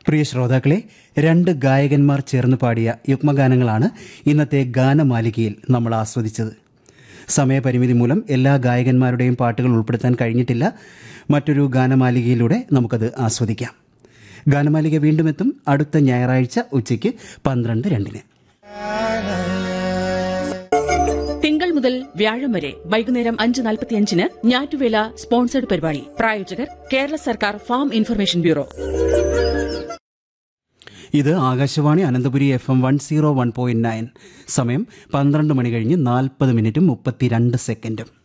പ്രിയ ശ്രോതാക്കളെ രണ്ട് ഗായകന്മാർ ചേർന്ന് പാടിയ യുഗ്മഗാനങ്ങളാണ് ഇന്നത്തെ ഗാനമാലികയിൽ നമ്മൾ ആസ്വദിച്ചത് സമയപരിമിതി മൂലം എല്ലാ ഗായകന്മാരുടെയും പാട്ടുകൾ ഉൾപ്പെടുത്താൻ കഴിഞ്ഞിട്ടില്ല മറ്റൊരു ഗാനമാലികയിലൂടെ നമുക്കത് ആസ്വദിക്കാം ഗാനമാലിക വീണ്ടും എത്തും അടുത്ത ഞായറാഴ്ച ഉച്ചയ്ക്ക് പന്ത്രണ്ട് രണ്ടിന് തിങ്കൾ മുതൽ വ്യാഴം വരെ വൈകുന്നേരം അഞ്ച് നാൽപ്പത്തിയഞ്ചിന് ഞാറ്റുവേല സ്പോൺസേഡ് പരിപാടി പ്രായോജകർ കേരള സർക്കാർ ഫാം ഇൻഫർമേഷൻ ബ്യൂറോ ഇത് Akashvani Ananthapuri F M one zero one point nine സമയം പന്ത്രണ്ട് മണി കഴിഞ്ഞ് നാൽപ്പത് മിനിറ്റും മുപ്പത്തിരണ്ട് സെക്കൻഡും